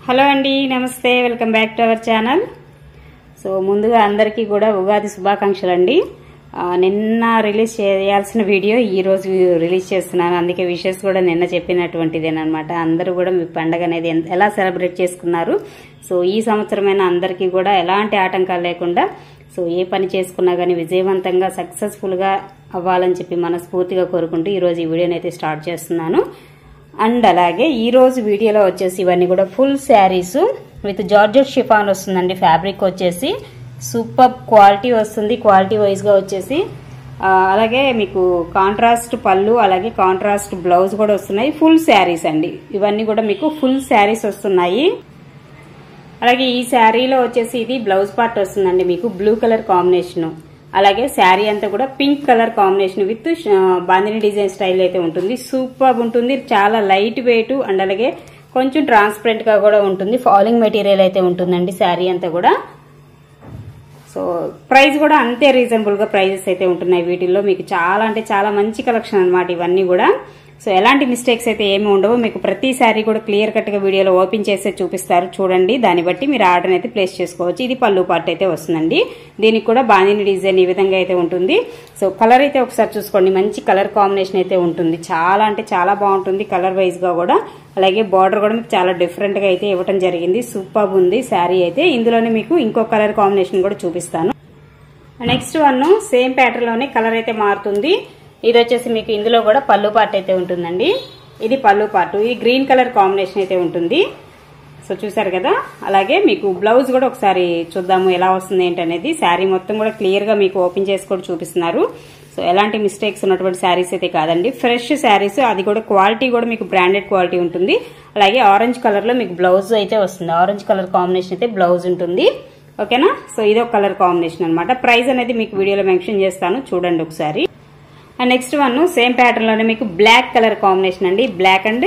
hello అండి నమస్తే welcome back to our channel so ముందుగా అందరికీ కూడా ఉగాది శుభాకాంక్షలు అండి ఆ, నిన్న రిలీజ్ చేయాల్సిన వీడియో ఈ రోజు రిలీజ్ చేస్తున్నాను అందుకే విషెస్ కూడా నిన్న చెప్పినటువంటిదేనమాట అందరూ కూడా మీ పండగ అనేది ఎంత- ఎలా సెలబ్రేట్ చేసుకున్నారు సో ఈ సంవత్సరమైన అందరికీ కూడా ఎలాంటి ఆటంకాలు లేకుండా సో ఏ పని చేసుకున్నా కానీ విజయవంతంగా సక్సెస్ఫుల్గా అవ్వాలని చెప్పి మనస్ఫూర్తిగా కోరుకుంటూ ఈరోజు ఈ వీడియోని అయితే స్టార్ట్ చేస్తున్నాను అండ్ అలాగే ఈ రోజు వీడియోలో వచ్చేసి ఇవన్నీ కూడా full saris with georgette chiffon వస్తుందండి ఫ్యాబ్రిక్ వచ్చేసి సూపర్ క్వాలిటీ వస్తుంది క్వాలిటీ వైజ్ గా వచ్చేసి ఆ, అలాగే మీకు కాంట్రాస్ట్ పళ్ళు అలాగే కాంట్రాస్ట్ బ్లౌజ్ కూడా వస్తున్నాయి ఫుల్ శారీస్ అండి ఇవన్నీ కూడా మీకు ఫుల్ శారీస్ వస్తున్నాయి అలాగే ఈ శారీలో వచ్చేసి ఇది బ్లౌజ్ పార్ట్ వస్తుందండి మీకు బ్లూ కలర్ కాంబినేషన్ అలాగే శారీ అంతా కూడా pink colour combination with bandhani design style అయితే ఉంటుంది సూపర్ ఉంటుంది చాలా లైట్ వెయిట్ అండ్ అలాగే కొంచెం ట్రాన్స్పరెంట్ గా కూడా ఉంటుంది ఫాలింగ్ మెటీరియల్ అయితే ఉంటుందండి శారీ అంతా కూడా సో ప్రైస్ కూడా అంతే రీజనబుల్ గా ప్రైజెస్ అయితే ఉంటున్నాయి వీటిల్లో మీకు చాలా అంటే చాలా మంచి కలెక్షన్ అన్నమాట ఇవన్నీ కూడా సో ఎలాంటి మిస్టేక్స్ అయితే ఏమి ఉండవు మీకు ప్రతి శారీ కూడా క్లియర్ కట్ గా వీడియోలో ఓపెన్ చేసే చూపిస్తారు చూడండి దాన్ని బట్టి మీరు ఆర్డర్ అయితే ప్లేస్ చేసుకోవచ్చు ఇది పళ్ళు పార్ట్ అయితే వస్తుందండి దీనికి కూడా బాందిని డిజైన్ ఈ విధంగా అయితే ఉంటుంది సో కలర్ అయితే ఒకసారి చూసుకోండి మంచి కలర్ కాంబినేషన్ అయితే ఉంటుంది చాలా అంటే చాలా బాగుంటుంది కలర్ వైజ్ గా కూడా అలాగే బార్డర్ కూడా మీకు చాలా డిఫరెంట్ గా అయితే ఇవ్వడం జరిగింది సూపర్ ఉంది శారీ అయితే ఇందులోనే మీకు ఇంకో కలర్ కాంబినేషన్ కూడా చూపిస్తాను నెక్స్ట్ వన్ సేమ్ ప్యాటర్న్ లోనే కలర్ అయితే మారుతుంది ఇది వచ్చేసి మీకు ఇందులో కూడా పళ్ళు పార్ట్ అయితే ఉంటుందండి ఇది పళ్ళు పార్ట్ ఇది గ్రీన్ కలర్ కాంబినేషన్ అయితే ఉంటుంది సో చూసారు కదా అలాగే మీకు బ్లౌజ్ కూడా ఒకసారి చూద్దాము ఎలా వస్తుంది ఏంటనేది శారీ మొత్తం కూడా క్లియర్ గా మీకు ఓపెన్ చేసి కూడా చూపిస్తున్నారు సో ఎలాంటి మిస్టేక్స్ ఉన్నటువంటి శారీస్ అయితే కాదండి ఫ్రెష్ శారీస్ అది కూడా క్వాలిటీ కూడా మీకు బ్రాండెడ్ క్వాలిటీ ఉంటుంది అలాగే ఆరెంజ్ కలర్ లో మీకు బ్లౌజ్ అయితే వస్తుంది ఆరెంజ్ కలర్ కాంబినేషన్ అయితే బ్లౌజ్ ఉంటుంది ఓకేనా సో ఇదొక కలర్ కాంబినేషన్ అనమాట ప్రైస్ అనేది మీకు వీడియోలో మెన్షన్ చేస్తాను చూడండి ఒకసారి and next one same pattern లోనే మీకు బ్లాక్ కలర్ కాంబినేషన్ అండి బ్లాక్ అండ్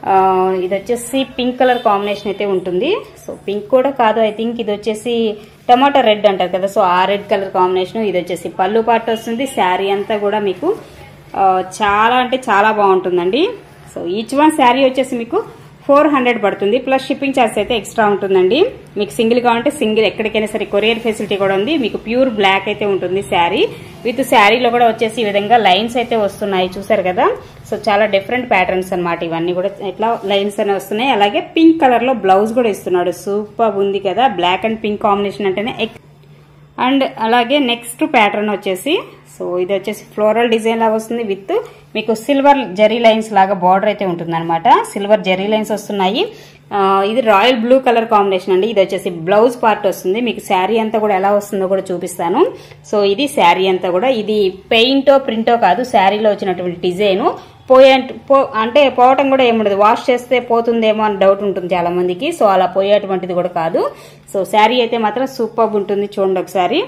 ఇది వచ్చేసి పింక్ కలర్ కాంబినేషన్ అయితే ఉంటుంది సో పింక్ కూడా కాదు ఐ థింక్ ఇది వచ్చేసి టమాటో రెడ్ అంటారు కదా సో ఆ రెడ్ కలర్ కాంబినేషన్ ఇది వచ్చేసి పళ్ళు పాటు వస్తుంది శారీ అంతా కూడా మీకు ఆ, చాలా అంటే చాలా బాగుంటుందండి సో ఈచ్ వన్ శారీ వచ్చేసి మీకు ఫోర్ హండ్రెడ్ పడుతుంది ప్లస్ షిప్పింగ్ ఛార్జ్ అయితే ఎక్స్ట్రా ఉంటుందండి మీకు సింగిల్ కావాలంటే సింగిల్ ఎక్కడికైనా సరే కొరియర్ ఫెసిలిటీ కూడా ఉంది మీకు ప్యూర్ బ్లాక్ అయితే ఉంటుంది శారీ విత్ శారీలో కూడా వచ్చేసి ఈ విధంగా లైన్స్ అయితే వస్తున్నాయి చూసారు కదా సో చాలా డిఫరెంట్ ప్యాటర్న్స్ అన్నమాట ఇవన్నీ కూడా ఇట్లా లైన్స్ అనే వస్తున్నాయి అలాగే పింక్ కలర్ లో బ్లౌజ్ కూడా ఇస్తున్నాడు సూపర్ ఉంది కదా బ్లాక్ అండ్ పింక్ కాంబినేషన్ అంటేనే ఎక్- అండ్ అలాగే నెక్స్ట్ ప్యాటర్న్ వచ్చేసి సో ఇది వచ్చేసి ఫ్లోరల్ డిజైన్ లాగా వస్తుంది విత్ మీకు సిల్వర్ జెరీ లైన్స్ లాగా బార్డర్ అయితే ఉంటుంది అనమాట సిల్వర్ జెరీ లైన్స్ వస్తున్నాయి ఆ, ఇది రాయల్ బ్లూ కలర్ కాంబినేషన్ అండి ఇది వచ్చేసి బ్లౌజ్ పార్ట్ వస్తుంది మీకు శారీ అంతా కూడా ఎలా వస్తుందో కూడా చూపిస్తాను సో ఇది శారీ అంతా కూడా ఇది పెయింటో ప్రింటో కాదు శారీలో వచ్చినటువంటి డిజైన్ పోయే పో అంటే పోవటం కూడా ఏముండదు వాష్ చేస్తే పోతుందేమో అని డౌట్ ఉంటుంది చాలా మందికి సో అలా పోయేటువంటిది కూడా కాదు సో శారీ అయితే మాత్రం సూపర్ ఉంటుంది చూడండి ఒకసారి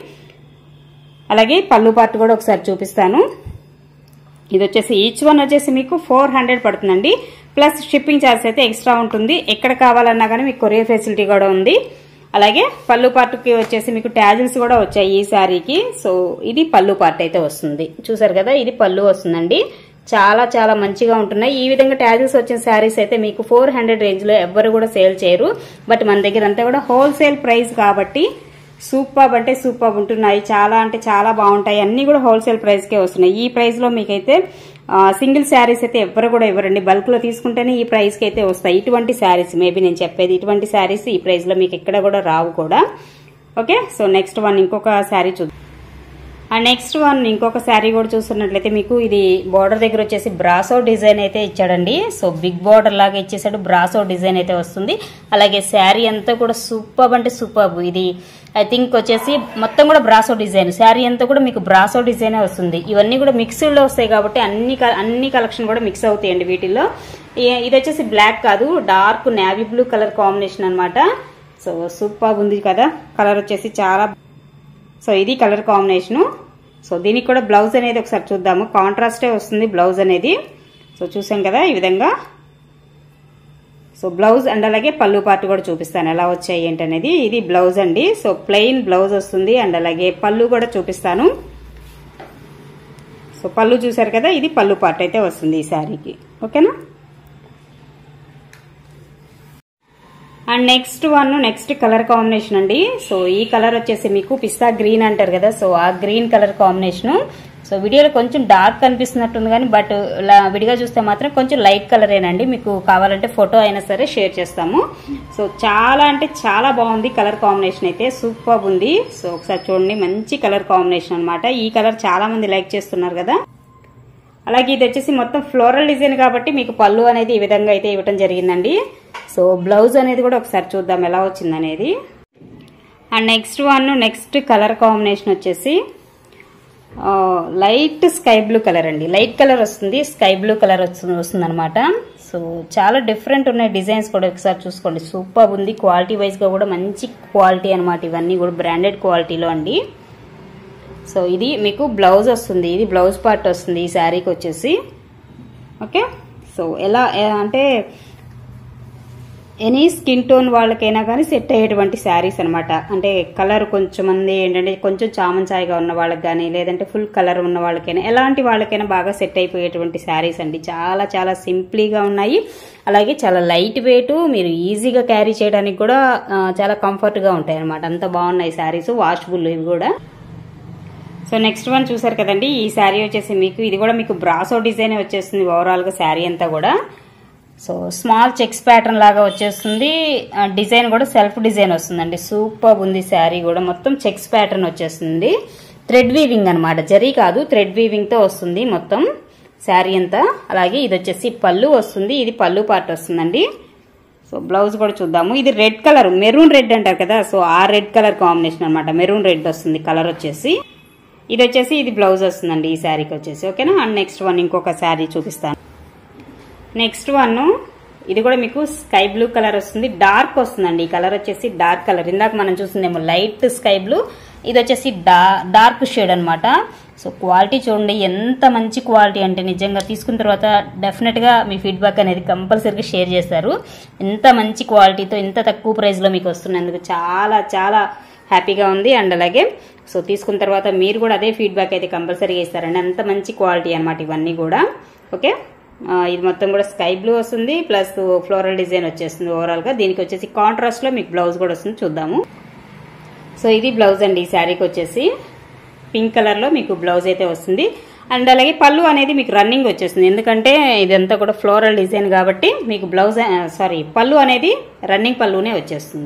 అలాగే పళ్ళు పార్ట్ కూడా ఒకసారి చూపిస్తాను ఇది వచ్చేసి ఈచ్ వన్ వచ్చేసి మీకు ఫోర్ హండ్రెడ్ పడుతుందండి ప్లస్ షిప్పింగ్ ఛార్జ్ అయితే ఎక్స్ట్రా ఉంటుంది ఎక్కడ కావాలన్నా కానీ మీకు కొరియర్ ఫెసిలిటీ కూడా ఉంది అలాగే పళ్ళు పార్ట్కి వచ్చేసి మీకు ట్యాజిల్స్ కూడా వచ్చాయి ఈ శారీకి సో ఇది పళ్ళు పార్ట్ అయితే వస్తుంది చూసారు కదా ఇది పళ్ళు వస్తుందండి చాలా చాలా మంచిగా ఉంటున్నాయి ఈ విధంగా ట్యాజిల్స్ వచ్చిన శారీస్ అయితే మీకు ఫోర్ హండ్రెడ్ రేంజ్ లో ఎవ్వరు కూడా సేల్ చేయరు బట్ మన దగ్గర అంతా కూడా హోల్సేల్ ప్రైస్ కాబట్టి సూపర్ అంటే సూపర్ ఉంటున్నాయి చాలా అంటే చాలా బాగుంటాయి అన్ని కూడా హోల్సేల్ ప్రైస్ కే వస్తున్నాయి ఈ ప్రైస్ లో మీకైతే సింగిల్ శారీస్ అయితే ఎవరు కూడా ఇవ్వరండి బల్క్ లో తీసుకుంటేనే ఈ ప్రైస్ కి అయితే వస్తాయి ఇటువంటి శారీస్ మేబీ నేను చెప్పేది ఇటువంటి శారీస్ ఈ ప్రైస్ లో మీకు ఎక్కడ కూడా రావు కూడా ఓకే సో నెక్స్ట్ వన్ ఇంకొక శారీ చూద్దాం ఆ నెక్స్ట్ వన్ ఇంకొక శారీ కూడా చూస్తున్నట్లయితే మీకు ఇది బార్డర్ దగ్గర వచ్చేసి బ్రాసో డిజైన్ అయితే ఇచ్చాడండి సో బిగ్ బార్డర్ లాగా ఇచ్చేసాడు బ్రాసో డిజైన్ అయితే వస్తుంది అలాగే శారీ అంతా కూడా సూపర్ అంటే సూపర్ ఇది ఐ థింక్ వచ్చేసి మొత్తం కూడా బ్రాసో డిజైన్ శారీ అంతా కూడా మీకు బ్రాసో డిజైన్ వస్తుంది ఇవన్నీ కూడా మిక్స్డ్ లో వస్తాయి కాబట్టి అన్ని క- అన్ని కలెక్షన్ కూడా మిక్స్ అవుతాయండి వీటిల్లో ఈ- ఇది వచ్చేసి బ్లాక్ కాదు dark navy blue colour combination అన్నమాట సో సూపర్ ఉంది కదా కలర్ వచ్చేసి చాలా సో ఇది కలర్ కాంబినేషను సో దీనికి కూడా బ్లౌజ్ అనేది ఒకసారి చూద్దాము కాంట్రాస్టే వస్తుంది బ్లౌజ్ అనేది సో చూసాం కదా ఈ విధంగా సో బ్లౌజ్ అండ్ అలాగే పళ్ళు పార్ట్ కూడా చూపిస్తాను ఎలా వచ్చాయి ఏంటనేది ఇది బ్లౌజ్ అండి సో ప్లెయిన్ బ్లౌజ్ వస్తుంది అండ్ అలాగే పళ్ళు కూడా చూపిస్తాను సో పళ్ళు చూసారు కదా ఇది పళ్ళు పార్ట్ అయితే వస్తుంది ఈ శారీకి ఓకేనా and next one next colour combination అండి సో ఈ కలర్ వచ్చేసి మీకు పిస్తా గ్రీన్ అంటారు కదా సో ఆ గ్రీన్ కలర్ కాంబినేషన్ సో వీడియోలో కొంచెం డార్క్ కనిపిస్తున్నట్టుంది కానీ బట్ ఇలా విడిగా చూస్తే మాత్రం కొంచెం లైట్ కలరేనండి మీకు కావాలంటే ఫోటో అయినా సరే షేర్ చేస్తాము సో చాలా అంటే చాలా బాగుంది కలర్ కాంబినేషన్ అయితే సూపర్ ఉంది సో ఒకసారి చూడండి మంచి కలర్ కాంబినేషన్ అన్నమాట ఈ కలర్ చాలా మంది లైక్ చేస్తున్నారు కదా అలాగే ఇది వచ్చేసి మొత్తం ఫ్లోరల్ డిజైన్ కాబట్టి మీకు పళ్ళు అనేది ఈ విధంగా అయితే ఇవ్వటం జరిగిందండి సో బ్లౌజ్ అనేది కూడా ఒకసారి చూద్దాం ఎలా వచ్చింది అనేది and next one next colour combination వచ్చేసి ఆ, లైట్ స్కై బ్లూ కలర్ అండి లైట్ కలర్ వస్తుంది స్కై బ్లూ కలర్ వస్తుంది వస్తుంది అనమాట సో చాలా డిఫరెంట్ ఉన్నాయి డిజైన్స్ కూడా ఒకసారి చూసుకోండి సూపర్ ఉంది క్వాలిటీ వైజ్గా కూడా మంచి క్వాలిటీ అనమాట ఇవన్నీ కూడా బ్రాండెడ్ క్వాలిటీలో అండి సో ఇది మీకు బ్లౌజ్ వస్తుంది ఇది బ్లౌజ్ పార్ట్ వస్తుంది ఈ శారీకి వచ్చేసి ఓకే సో ఎలా ఏ- అంటే ఎనీ స్కిన్ టోన్ వాళ్ళకైనా కానీ సెట్ అయ్యేటువంటి శారీస్ అనమాట అంటే కలర్ కొంచెం మంది ఏంటంటే కొంచెం చామంచాయిగా ఉన్న వాళ్ళకి కానీ లేదంటే ఫుల్ కలర్ ఉన్న వాళ్ళకైనా ఎలాంటి వాళ్ళకైనా బాగా సెట్ అయిపోయేటువంటి శారీస్ అండి చాలా చాలా సింప్లీగా ఉన్నాయి అలాగే చాలా లైట్ వెయిట్ మీరు ఈజీగా క్యారీ చేయడానికి కూడా ఆ, చాలా కంఫర్ట్గా ఉంటాయి అనమాట అంత బాగున్నాయి శారీస్ వాషబుల్ ఇవి కూడా సో నెక్స్ట్ వన్ చూసారు కదండి ఈ శారీ వచ్చేసి మీకు ఇది కూడా మీకు బ్రాసో డిజైన్ వచ్చేస్తుంది ఓవరాల్ గా శారీ అంతా కూడా సో స్మాల్ చెక్స్ ప్యాటర్న్ లాగా వచ్చేస్తుంది ఆ, డిజైన్ కూడా సెల్ఫ్ డిజైన్ వస్తుందండి సూపర్ ఉంది శారీ కూడా మొత్తం చెక్స్ ప్యాటర్న్ వచ్చేస్తుంది థ్రెడ్ వీవింగ్ అనమాట జరీ కాదు థ్రెడ్ వీవింగ్ తో వస్తుంది మొత్తం శారీ అంతా అలాగే ఇది వచ్చేసి పళ్ళు వస్తుంది ఇది పళ్ళు పార్ట్ వస్తుందండి సో బ్లౌజ్ కూడా చూద్దాము ఇది రెడ్ కలర్ మెరూన్ రెడ్ అంటారు కదా సో ఆ రెడ్ కలర్ కాంబినేషన్ అనమాట మెరూన్ రెడ్ వస్తుంది కలర్ వచ్చేసి ఇది వచ్చేసి ఇది బ్లౌజ్ వస్తుందండి ఈ శారీకి వచ్చేసి ఓకేనా అండ్ నెక్స్ట్ వన్ ఇంకొక శారీ చూపిస్తాను నెక్స్ట్ వన్ ఇది కూడా మీకు స్కై బ్లూ కలర్ వస్తుంది డార్క్ వస్తుందండి ఈ కలర్ వచ్చేసి డార్క్ కలర్ ఇందాక మనం చూసిందేమో లైట్ స్కై బ్లూ ఇది వచ్చేసి డా- డార్క్ షేడ్ అన్నమాట సో క్వాలిటీ చూడండి ఎంత మంచి క్వాలిటీ అంటే నిజంగా తీసుకున్న తర్వాత డెఫినెట్ గా మీ ఫీడ్బ్యాక్ అనేది కంపల్సరీగా షేర్ చేస్తారు ఎంత మంచి క్వాలిటీతో ఇంత తక్కువ ప్రైస్ లో మీకు వస్తున్నందుకు చాలా చాలా హ్యాపీగా ఉంది అండ్ అలాగే సో తీసుకున్న తర్వాత మీరు కూడా అదే ఫీడ్బ్యాక్ అయితే కంపల్సరీగా ఇస్తారండి అంత మంచి క్వాలిటీ అన్నమాట ఇవన్నీ కూడా ఓకే ఆ, ఇది మొత్తం కూడా స్కై బ్లూ వస్తుంది ప్లస్ ఫ్లోరల్ డిజైన్ వచ్చేస్తుంది ఓవరాల్ గా దీనికి వచ్చేసి కాంట్రాస్ట్ లో మీకు బ్లౌజ్ కూడా వస్తుంది చూద్దాము సో ఇది బ్లౌజ్ అండి ఈ శారీకి వచ్చేసి పింక్ కలర్ లో మీకు బ్లౌజ్ అయితే వస్తుంది అండ్ అలాగే పళ్ళు అనేది మీకు రన్నింగ్ వచ్చేస్తుంది ఎందుకంటే ఇదంతా కూడా ఫ్లోరల్ డిజైన్ కాబట్టి మీకు బ్లౌజ్ సారీ పళ్ళు అనేది రన్నింగ్ పళ్ళునే వచ్చేస్తుంది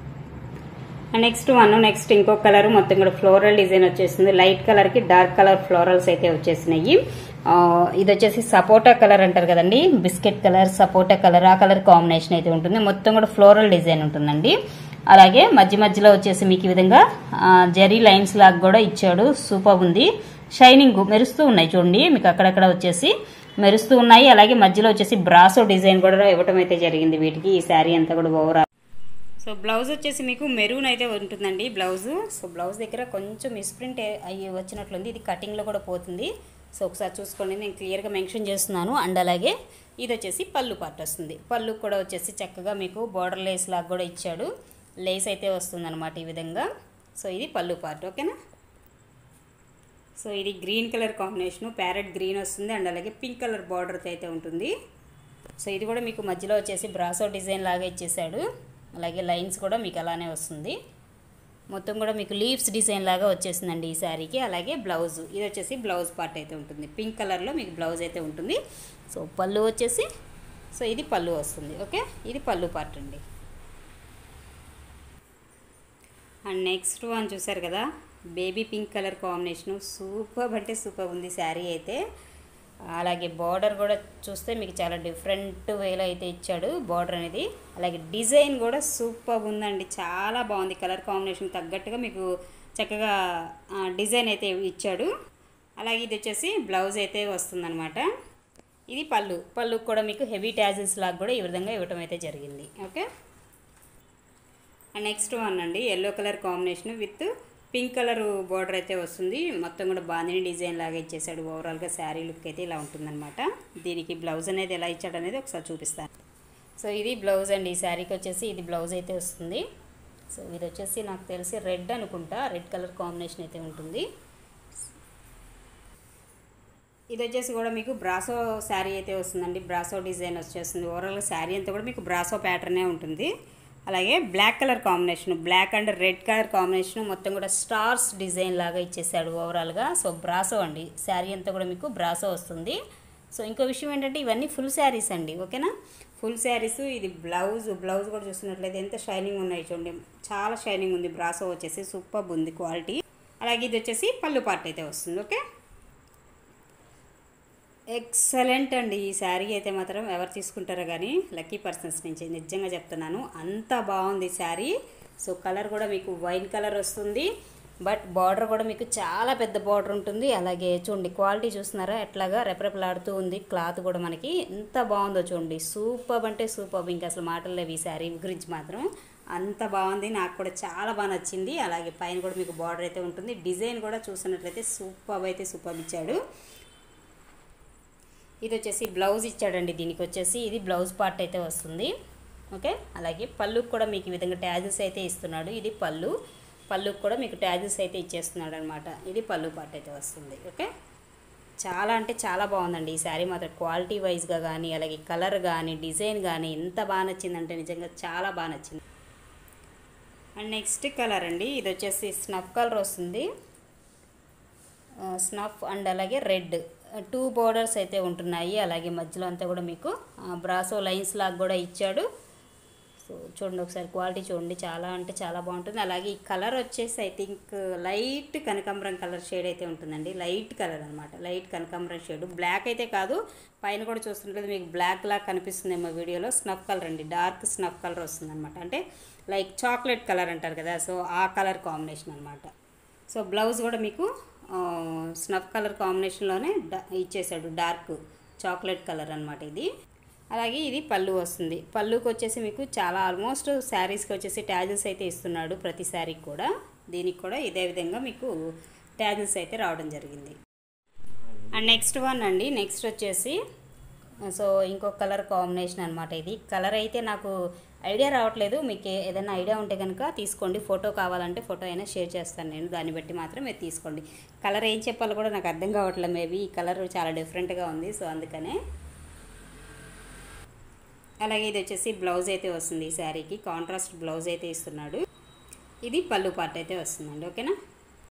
నెక్స్ట్ వన్ నెక్స్ట్ ఇంకో కలర్ మొత్తం కూడా ఫ్లోరల్ డిజైన్ వచ్చేస్తుంది లైట్ కలర్ కి డార్క్ కలర్ ఫ్లోరల్స్ అయితే వచ్చేసినాయి ఆ, ఇది వచ్చేసి సపోటా కలర్ అంటారు కదండి బిస్కెట్ కలర్ సపోటా కలర్ ఆ కలర్ కాంబినేషన్ అయితే ఉంటుంది మొత్తం కూడా ఫ్లోరల్ డిజైన్ ఉంటుందండి అలాగే మధ్య మధ్యలో వచ్చేసి మీకు ఈ విధంగా ఆ, జరీ లైన్స్ లాగా కూడా ఇచ్చాడు సూపర్ ఉంది షైనింగ్ మెరుస్తూ ఉన్నాయి చూడండి మీకు అక్కడక్కడ వచ్చేసి మెరుస్తూ ఉన్నాయి అలాగే మధ్యలో వచ్చేసి బ్రాసో డిజైన్ కూడా ఇవ్వటం అయితే జరిగింది వీటికి ఈ శారీ అంతా కూడా ఓవరాల్ సో బ్లౌజ్ వచ్చేసి మీకు మెరూన్ అయితే ఉంటుందండి బ్లౌజ్ సో బ్లౌజ్ దగ్గర కొంచెం మిస్ప్రింట్ అయ్యి వచ్చినట్లుంది ఇది కటింగ్లో కూడా పోతుంది సో ఒకసారి చూసుకోండి నేను క్లియర్గా మెన్షన్ చేస్తున్నాను అండ్ అలాగే ఇది వచ్చేసి పళ్ళు పార్ట్ వస్తుంది పళ్ళు కూడా వచ్చేసి చక్కగా మీకు బార్డర్ లేస్ లాగా కూడా ఇచ్చాడు లేస్ అయితే వస్తుంది అనమాట ఈ విధంగా సో ఇది పళ్ళు పార్ట్ ఓకేనా సో ఇది green colour combination parrot green వస్తుంది అండ్ అలాగే పింక్ కలర్ బార్డర్ అయితే ఉంటుంది సో ఇది కూడా మీకు మధ్యలో వచ్చేసి బ్రాసో డిజైన్ లాగా ఇచ్చేసాడు అలాగే లైన్స్ కూడా మీకు అలానే వస్తుంది మొత్తం కూడా మీకు లీవ్స్ డిజైన్ లాగా వచ్చేసిందండి ఈ శారీకి అలాగే బ్లౌజ్ ఇది వచ్చేసి బ్లౌజ్ పార్ట్ అయితే ఉంటుంది పింక్ కలర్లో మీకు బ్లౌజ్ అయితే ఉంటుంది సో పళ్ళు వచ్చేసి సో ఇది పళ్ళు వస్తుంది ఓకే ఇది పళ్ళు పార్ట్ అండి అండ్ నెక్స్ట్ వన్ చూసారు కదా baby pink colour combination super అంటే సూపర్ ఉంది శారీ అయితే అలాగే బార్డర్ కూడా చూస్తే మీకు చాలా డిఫరెంట్ వేలో అయితే ఇచ్చాడు బార్డర్ అనేది అలాగే డిజైన్ కూడా సూపర్ ఉందండి చాలా బాగుంది కలర్ కాంబినేషన్ తగ్గట్టుగా మీకు చక్కగా ఆ, డిజైన్ అయితే ఇచ్చాడు అలాగే ఇది వచ్చేసి బ్లౌజ్ అయితే వస్తుందన్నమాట ఇది పళ్ళు పళ్ళు కూడా మీకు హెవీ ట్యాజిల్స్ లాగా కూడా ఈ విధంగా ఇవ్వటం అయితే జరిగింది ఓకే అండ్ నెక్స్ట్ వన్ అండి yellow colour combination with pink colour border అయితే వస్తుంది మొత్తం కూడా బాందిని డిజైన్ లాగా ఇచ్చేసాడు ఓవరాల్గా శారీ లుక్ అయితే ఇలా ఉంటుందన్నమాట దీనికి బ్లౌజ్ అనేది ఎలా ఇచ్చాడు అనేది ఒకసారి చూపిస్తాను సో ఇది బ్లౌజ్ అండి ఈ శారీకి వచ్చేసి ఇది బ్లౌజ్ అయితే వస్తుంది సో ఇది వచ్చేసి నాకు తెలిసి రెడ్ అనుకుంటా రెడ్ కలర్ కాంబినేషన్ అయితే ఉంటుంది ఇది వచ్చేసి కూడా మీకు బ్రాసో శారీ అయితే వస్తుందండి బ్రాసో డిజైన్ వచ్చేస్తుంది ఓవరాల్గా శారీ అంతా కూడా మీకు బ్రాసో ప్యాటర్నే ఉంటుంది అలాగే black colour combination black and red colour combination మొత్తం కూడా స్టార్స్ డిజైన్ లాగా ఇచ్చేసాడు ఓవరాల్గా సో బ్రాసో అండి శారీ అంతా కూడా మీకు బ్రాసో వస్తుంది సో ఇంకో విషయం ఏంటంటే ఇవన్నీ ఫుల్ శారీస్ అండి ఓకేనా ఫుల్ శారీస్ ఇది బ్లౌజ్ బ్లౌజ్ కూడా చూస్తున్నట్లయితే ఎంత షైనింగ్ ఉన్నాయి చూడండి చాలా షైనింగ్ ఉంది బ్రాసో వచ్చేసి సూపర్ ఉంది క్వాలిటీ అలాగే ఇది వచ్చేసి పళ్ళు పార్ట్ అయితే వస్తుంది ఓకే ఎక్సలెంట్ అండి ఈ శారీ అయితే మాత్రం ఎవరు తీసుకుంటారో కానీ లక్కీ పర్సన్స్ నుంచి నిజంగా చెప్తున్నాను అంత బాగుంది శారీ సో కలర్ కూడా మీకు వైన్ కలర్ వస్తుంది బట్ బార్డర్ కూడా మీకు చాలా పెద్ద బార్డర్ ఉంటుంది అలాగే చూడండి క్వాలిటీ చూస్తున్నారా ఎట్లాగా రెపరెపలాడుతూ ఉంది క్లాత్ కూడా మనకి ఎంత బాగుందో చూడండి సూపర్ అంటే సూపర్ ఇంకా అసలు మాటలు లేవు ఈ శారీ గురించి మాత్రం అంత బాగుంది నాకు కూడా చాలా బాగా నచ్చింది అలాగే పైన కూడా మీకు బార్డర్ అయితే ఉంటుంది డిజైన్ కూడా చూసినట్లయితే సూపర్ అయితే సూపర్ ఇచ్చాడు ఇది వచ్చేసి బ్లౌజ్ ఇచ్చాడండి దీనికి వచ్చేసి ఇది బ్లౌజ్ పార్ట్ అయితే వస్తుంది ఓకే అలాగే పళ్ళుకి కూడా మీకు ఈ విధంగా ట్యాజెస్ అయితే ఇస్తున్నాడు ఇది పళ్ళు పళ్ళుకి కూడా మీకు ట్యాజెస్ అయితే ఇచ్చేస్తున్నాడు అనమాట ఇది పళ్ళు పార్ట్ అయితే వస్తుంది ఓకే చాలా అంటే చాలా బాగుందండి ఈ శారీ మాత్రం క్వాలిటీ వైజ్గా కానీ అలాగే కలర్ కానీ డిజైన్ కానీ ఎంత బాగా నచ్చిందంటే నిజంగా చాలా బాగా నచ్చింది అండ్ నెక్స్ట్ కలర్ అండి ఇది వచ్చేసి స్నఫ్ కలర్ వస్తుంది స్నఫ్ అండ్ అలాగే రెడ్ టూ బోర్డర్స్ అయితే ఉంటున్నాయి అలాగే మధ్యలో అంతా కూడా మీకు బ్రాసో లైన్స్ లాగా కూడా ఇచ్చాడు సో చూడండి ఒకసారి క్వాలిటీ చూడండి చాలా అంటే చాలా బాగుంటుంది అలాగే ఈ కలర్ వచ్చేసి ఐ థింక్ లైట్ కనకాంబరం కలర్ షేడ్ అయితే ఉంటుందండి లైట్ కలర్ అనమాట లైట్ కనకాంబరం షేడ్ బ్లాక్ అయితే కాదు పైన కూడా చూస్తున్నట్లయితే మీకు బ్లాక్ లాగా కనిపిస్తుందేమో వీడియోలో స్నఫ్ కలర్ అండి డార్క్ స్నఫ్ కలర్ వస్తుంది అనమాట అంటే లైక్ చాక్లెట్ కలర్ అంటారు కదా సో ఆ కలర్ కాంబినేషన్ అనమాట సో బ్లౌజ్ కూడా మీకు స్నఫ్ కలర్ కాంబినేషన్లోనే ఇచ్చేసాడు డార్క్ చాక్లెట్ కలర్ అనమాట ఇది అలాగే ఇది పళ్ళు వస్తుంది పళ్ళుకి వచ్చేసి మీకు చాలా ఆల్మోస్ట్ శారీస్కి వచ్చేసి ట్యాజెస్ అయితే ఇస్తున్నాడు ప్రతి శారీకి కూడా దీనికి కూడా ఇదే విధంగా మీకు ట్యాజెస్ అయితే రావడం జరిగింది అండ్ నెక్స్ట్ వన్ అండి నెక్స్ట్ వచ్చేసి సో ఇంకో కలర్ కాంబినేషన్ అనమాట ఇది కలర్ అయితే నాకు ఐడియా రావట్లేదు మీకు ఏదైనా ఐడియా ఉంటే కనుక తీసుకోండి ఫోటో కావాలంటే ఫోటో అయినా షేర్ చేస్తాను నేను దాన్ని బట్టి మాత్రం మీరు తీసుకోండి కలర్ ఏం చెప్పాలో కూడా నాకు అర్థం కావట్లేదు మేబీ ఈ కలర్ చాలా డిఫరెంట్గా ఉంది సో అందుకనే అలాగే ఇది వచ్చేసి బ్లౌజ్ అయితే వస్తుంది ఈ శారీకి కాంట్రాస్ట్ బ్లౌజ్ అయితే ఇస్తున్నాడు ఇది పళ్ళు పార్ట్ అయితే వస్తుందండి ఓకేనా